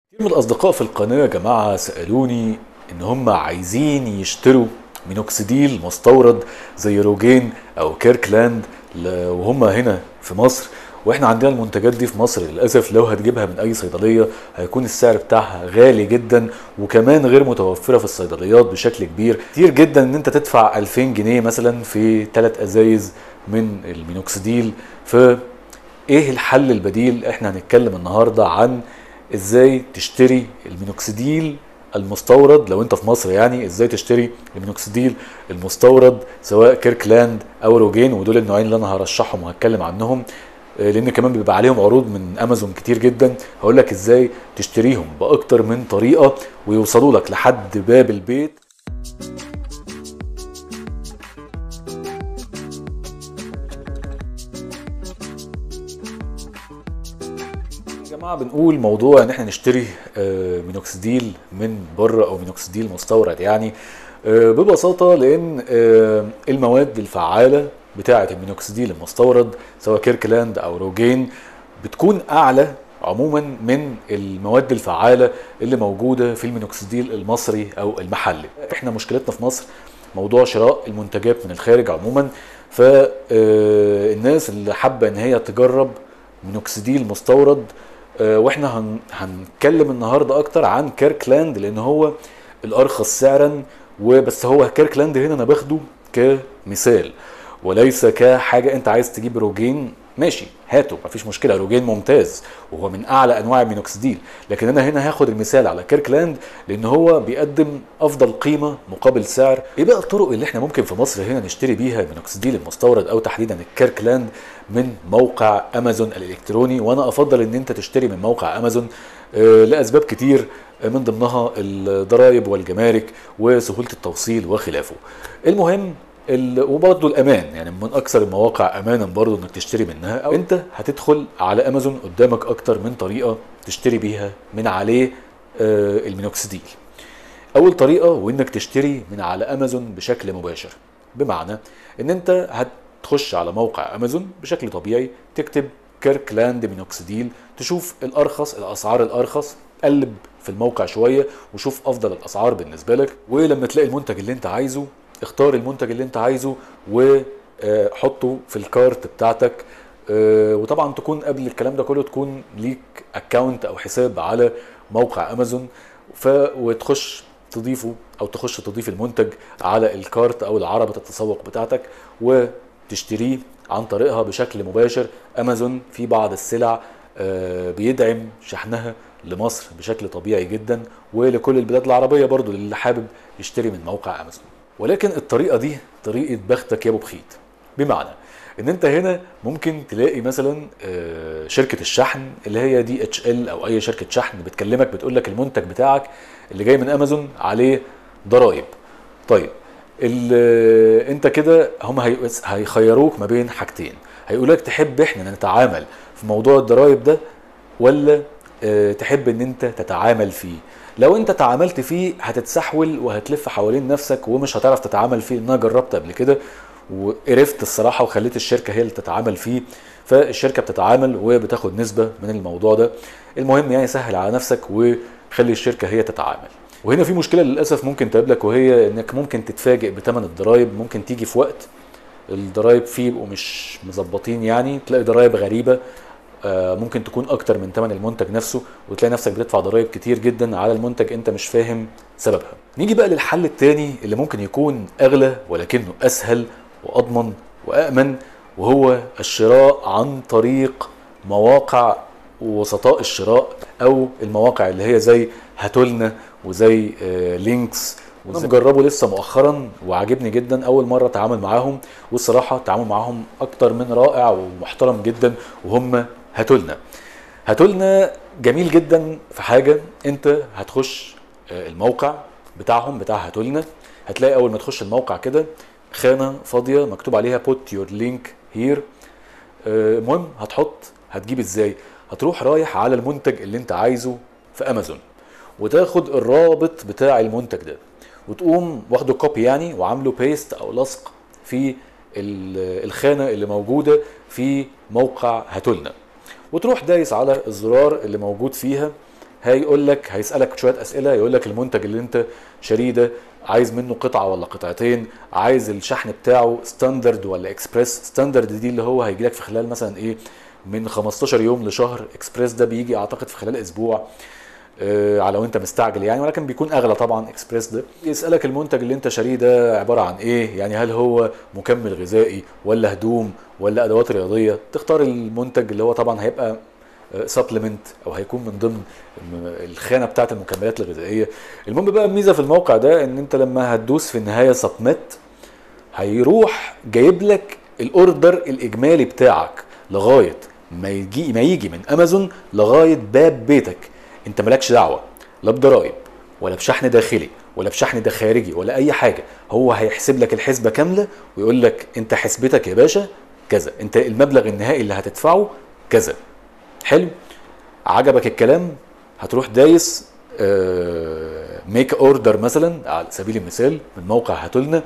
كتير من الأصدقاء في القناة يا جماعة سألوني إن هم عايزين يشتروا مينوكسيديل مستورد زي روجين أو كيركلاند ل- وهم هنا في مصر واحنا عندنا المنتجات دي في مصر للاسف لو هتجيبها من اي صيدليه هيكون السعر بتاعها غالي جدا وكمان غير متوفره في الصيدليات بشكل كبير كتير جدا ان انت تدفع 2000 جنيه مثلا في ثلاث ازايز من المينوكسيديل ف ايه الحل البديل احنا هنتكلم النهارده عن ازاي تشتري المينوكسيديل المستورد لو انت في مصر يعني ازاي تشتري المينوكسيديل المستورد سواء كيركلاند او روجين ودول النوعين اللي انا هرشحهم وهتكلم عنهم آه، لان كمان بيبقى عليهم عروض من امازون كتير جدا هقول لك ازاي تشتريهم باكتر من طريقه ويوصلوا لك لحد باب البيت يا جماعه بنقول موضوع ان احنا نشتري آه، مينوكسيديل من بره او مينوكسيديل مستورد يعني آه، ببساطه لان آه، المواد الفعاله بتاعه المينوكسيديل المستورد سواء كيركلاند او روجين بتكون اعلى عموما من المواد الفعاله اللي موجوده في المينوكسيديل المصري او المحلي احنا مشكلتنا في مصر موضوع شراء المنتجات من الخارج عموما فالناس اللي حابه ان هي تجرب مينوكسيديل مستورد آه، واحنا هن هنتكلم النهارده اكتر عن كيركلاند لان هو الارخص سعرا وبس هو كيركلاند هنا انا باخده كمثال وليس كحاجه انت عايز تجيب روجين ماشي هاته مفيش مشكله روجين ممتاز وهو من اعلى انواع المينوكسيديل لكن انا هنا هاخد المثال على كيركلاند لان هو بيقدم افضل قيمه مقابل سعر ايه بقى الطرق اللي احنا ممكن في مصر هنا نشتري بيها المينوكسيديل المستورد او تحديدا الكيركلاند من موقع امازون الالكتروني وانا افضل ان انت تشتري من موقع امازون آه، لاسباب كتير آه، من ضمنها الضرائب والجمارك وسهوله التوصيل وخلافه المهم ال... وبرضه الامان يعني من اكثر المواقع امانا برضه انك تشتري منها او انت هتدخل على امازون قدامك اكتر من طريقه تشتري بيها من عليه آه، المينوكسيديل اول طريقه وانك تشتري من على امازون بشكل مباشر بمعنى ان انت هتخش على موقع امازون بشكل طبيعي تكتب كيركلاند مينوكسيديل تشوف الارخص الاسعار الارخص قلب في الموقع شويه وشوف افضل الاسعار بالنسبه لك ولما تلاقي المنتج اللي انت عايزه اختار المنتج اللي انت عايزه وحطه في الكارت بتاعتك آه، وطبعا تكون قبل الكلام ده كله تكون ليك اكونت او حساب على موقع امازون ف وتخش تضيفه او تخش تضيف المنتج على الكارت او العربة التسوق بتاعتك وتشتريه عن طريقها بشكل مباشر امازون في بعض السلع آه، بيدعم شحنها لمصر بشكل طبيعي جدا ولكل البلاد العربية برضو اللي حابب يشتري من موقع امازون ولكن الطريقة دي طريقة بختك يا ابو بخيت بمعنى ان انت هنا ممكن تلاقي مثلا آه، شركه الشحن اللي هي دي اتش ال او اي شركه شحن بتكلمك بتقول لك المنتج بتاعك اللي جاي من امازون عليه ضرائب طيب ال- انت كده هم هي- هيخيروك ما بين حاجتين هيقول لك تحب احنا نتعامل في موضوع الضرائب ده ولا آه، تحب ان انت تتعامل فيه لو انت تعاملت فيه هتتسحول وهتلف حوالين نفسك ومش هتعرف تتعامل فيه لان انا جربت قبل كده وقرفت الصراحه وخليت الشركه هي اللي تتعامل فيه فالشركه بتتعامل وبتاخد نسبه من الموضوع ده المهم يعني سهل على نفسك وخلي الشركه هي تتعامل وهنا في مشكله للاسف ممكن تقابلك وهي انك ممكن تتفاجئ بثمن الضرايب ممكن تيجي في وقت الضرايب فيه يبقوا مش مظبطين يعني تلاقي ضرايب غريبه آه، ممكن تكون اكتر من ثمن المنتج نفسه وتلاقي نفسك بتدفع ضرائب كتير جدا على المنتج انت مش فاهم سببها نيجي بقى للحل التاني اللي ممكن يكون اغلى ولكنه اسهل واضمن وامن وهو الشراء عن طريق مواقع وسطاء الشراء او المواقع اللي هي زي هاتولنا وزي آه، لينكس انا مجربه لسه مؤخرا وعاجبني جدا اول مره اتعامل معاهم والصراحه التعامل معاهم اكتر من رائع ومحترم جدا وهم هاتولنا هاتولنا جميل جدا في حاجه انت هتخش آه، الموقع بتاعهم بتاع هاتولنا هتلاقي اول ما تخش الموقع كده خانه فاضيه مكتوب عليها put your link here آه، المهم هتحط هتجيب ازاي هتروح رايح على المنتج اللي انت عايزه في امازون وتاخد الرابط بتاع المنتج ده وتقوم واخده كوبي يعني وعامله بيست او لصق في ال- الخانه اللي موجوده في موقع هاتولنا وتروح دايس على الزرار اللي موجود فيها هيقول لك هيسالك شويه اسئله يقول لك المنتج اللي انت شاريه ده عايز منه قطعه ولا قطعتين عايز الشحن بتاعه ستاندرد ولا اكسبريس ستاندرد دي اللي هو هيجي لك في خلال مثلا ايه من 15 يوم لشهر اكسبريس ده بيجي اعتقد في خلال اسبوع آه، على لو انت مستعجل يعني ولكن بيكون اغلى طبعا اكسبريس ده يسالك المنتج اللي انت شاريه ده عباره عن ايه يعني هل هو مكمل غذائي ولا هدوم ولا ادوات رياضيه تختار المنتج اللي هو طبعا هيبقى سبلمنت او هيكون من ضمن الم- الخانه بتاعه المكملات الغذائيه المهم بقى الميزه في الموقع ده ان انت لما هتدوس في النهايه سبميت هيروح جايب لك الاوردر الاجمالي بتاعك لغايه ما يجي ما يجي من امازون لغايه باب بيتك انت مالكش دعوه لا بضرايب ولا بشحن داخلي ولا بشحن ده خارجي ولا اي حاجه هو هيحسب لك الحسبه كامله ويقول لك انت حسبتك يا باشا كذا انت المبلغ النهائي اللي هتدفعه كذا حلو عجبك الكلام هتروح دايس ميك اوردر مثلا على سبيل المثال من موقع هاتولنا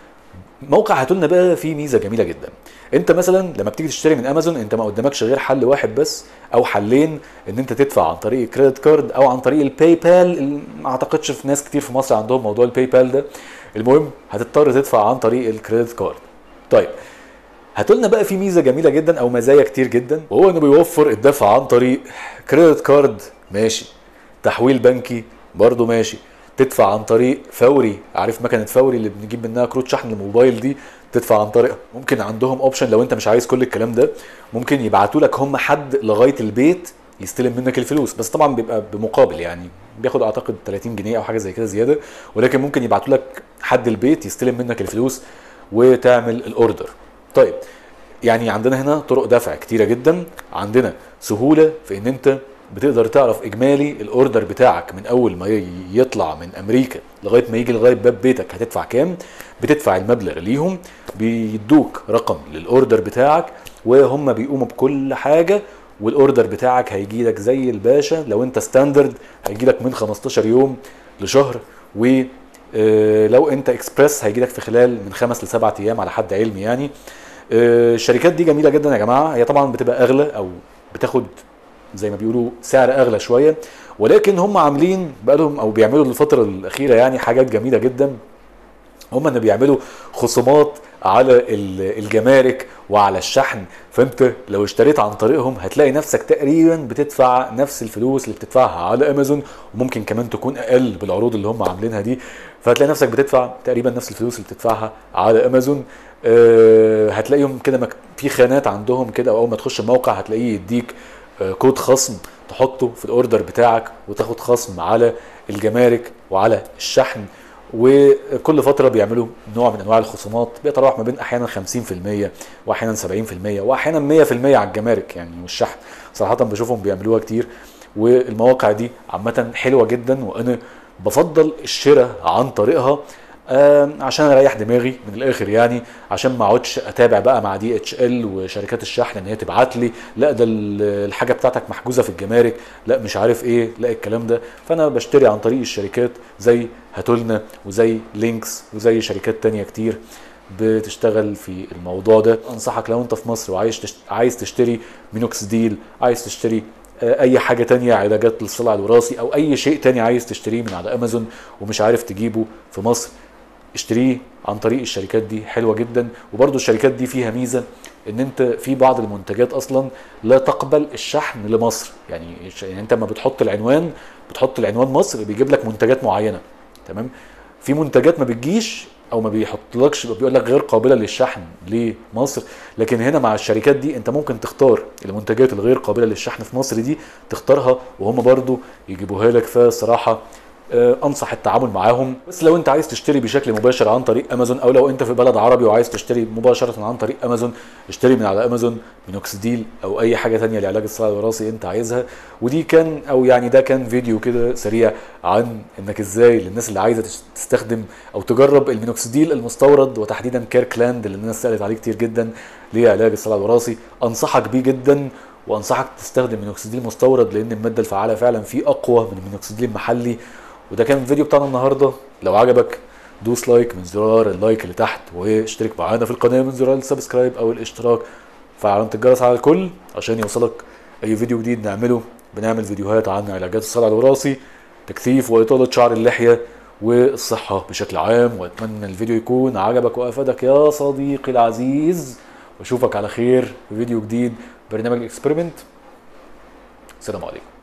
موقع هاتولنا بقى فيه ميزه جميله جدا انت مثلا لما بتيجي تشتري من امازون انت ما قدامكش غير حل واحد بس او حلين ان انت تدفع عن طريق الكريدت كارد او عن طريق الباي بال ال- ما اعتقدش في ناس كتير في مصر عندهم موضوع الباي بال ده المهم هتضطر تدفع عن طريق الكريدت كارد طيب هاتولنا بقى في ميزه جميله جدا او مزايا كتير جدا وهو انه بيوفر الدفع عن طريق كريدت كارد ماشي تحويل بنكي برضه ماشي تدفع عن طريق فوري عارف مكنه فوري اللي بنجيب منها كروت شحن الموبايل دي تدفع عن طريقها ممكن عندهم اوبشن لو انت مش عايز كل الكلام ده ممكن يبعتوا لك هم حد لغايه البيت يستلم منك الفلوس بس طبعا بيبقى بمقابل يعني بياخد اعتقد 30 جنيه او حاجه زي كده زياده ولكن ممكن يبعتوا لك حد البيت يستلم منك الفلوس وتعمل الاوردر طيب يعني عندنا هنا طرق دفع كتيره جدا عندنا سهوله في ان انت بتقدر تعرف اجمالي الاوردر بتاعك من اول ما ي- يطلع من امريكا لغايه ما يجي لغايه باب بيتك هتدفع كام بتدفع المبلغ ليهم بيدوك رقم للاوردر بتاعك وهم بيقوموا بكل حاجه والاوردر بتاعك هيجي لك زي الباشا لو انت ستاندرد هيجي لك من 15 يوم لشهر و آه، لو انت اكسبريس هيجي لك في خلال من خمس لسبعة ايام على حد علمي يعني آه، الشركات دي جميله جدا يا جماعه هي طبعا بتبقى اغلى او بتاخد زي ما بيقولوا سعر اغلى شويه ولكن هم عاملين بقالهم او بيعملوا الفتره الاخيره يعني حاجات جميله جدا هم اللي بيعملوا خصومات على ال- الجمارك وعلى الشحن فانت لو اشتريت عن طريقهم هتلاقي نفسك تقريبا بتدفع نفس الفلوس اللي بتدفعها على امازون وممكن كمان تكون اقل بالعروض اللي هم عاملينها دي فهتلاقي نفسك بتدفع تقريبا نفس الفلوس اللي بتدفعها على امازون أه هتلاقيهم كده مك- في خانات عندهم كده اول ما تخش الموقع هتلاقيه يديك آه، كود خصم تحطه في الاوردر بتاعك وتاخد خصم على الجمارك وعلى الشحن وكل فتره بيعملوا نوع من انواع الخصومات بيتراوح ما بين احيانا 50% واحيانا 70% واحيانا 100% على الجمارك يعني والشحن صراحه بشوفهم بيعملوها كتير والمواقع دي عامه حلوه جدا وانا بفضل الشراء عن طريقها آم، عشان اريح دماغي من الاخر يعني عشان ما اقعدش اتابع بقى مع دي اتش ال وشركات الشحن ان هي تبعت لي لا ده ال- الحاجه بتاعتك محجوزه في الجمارك لا مش عارف ايه لا الكلام ده فانا بشتري عن طريق الشركات زي هاتولنا وزي لينكس وزي شركات تانية كتير بتشتغل في الموضوع ده انصحك لو انت في مصر وعايز تشت... عايز تشتري مينوكسيديل عايز تشتري آه، اي حاجه تانية علاجات للصلع الوراثي او اي شيء تاني عايز تشتريه من على امازون ومش عارف تجيبه في مصر اشتريه عن طريق الشركات دي حلوه جدا وبرضو الشركات دي فيها ميزه ان انت في بعض المنتجات اصلا لا تقبل الشحن لمصر يعني يعني انت لما بتحط العنوان بتحط العنوان مصر بيجيب لك منتجات معينه تمام في منتجات ما بتجيش او ما بيحطلكش بيقول لك غير قابله للشحن لمصر لكن هنا مع الشركات دي انت ممكن تختار المنتجات الغير قابله للشحن في مصر دي تختارها وهم برضو يجيبوها لك فصراحه آه، انصح التعامل معاهم بس لو انت عايز تشتري بشكل مباشر عن طريق امازون او لو انت في بلد عربي وعايز تشتري مباشره عن طريق امازون اشتري من على امازون مينوكسيديل او اي حاجه تانية لعلاج الصلع الوراثي انت عايزها ودي كان او يعني ده كان فيديو كده سريع عن انك ازاي للناس اللي عايزه تش- تستخدم او تجرب المينوكسيديل المستورد وتحديدا كيركلاند اللي الناس سالت عليه كتير جدا لعلاج الصلع الوراثي انصحك بيه جدا وانصحك تستخدم مينوكسيديل مستورد لان الماده الفعاله فعلا فيه اقوى من المينوكسيديل المحلي وده كان الفيديو بتاعنا النهارده لو عجبك دوس لايك من زرار اللايك اللي تحت واشترك معانا في القناه من زرار السبسكرايب او الاشتراك فعل علامه الجرس على الكل عشان يوصلك اي فيديو جديد نعمله بنعمل فيديوهات عن علاجات الصلع الوراثي تكثيف واطاله شعر اللحيه والصحه بشكل عام واتمنى الفيديو يكون عجبك وافادك يا صديقي العزيز واشوفك على خير في فيديو جديد برنامج الاكسبيرمنت السلام عليكم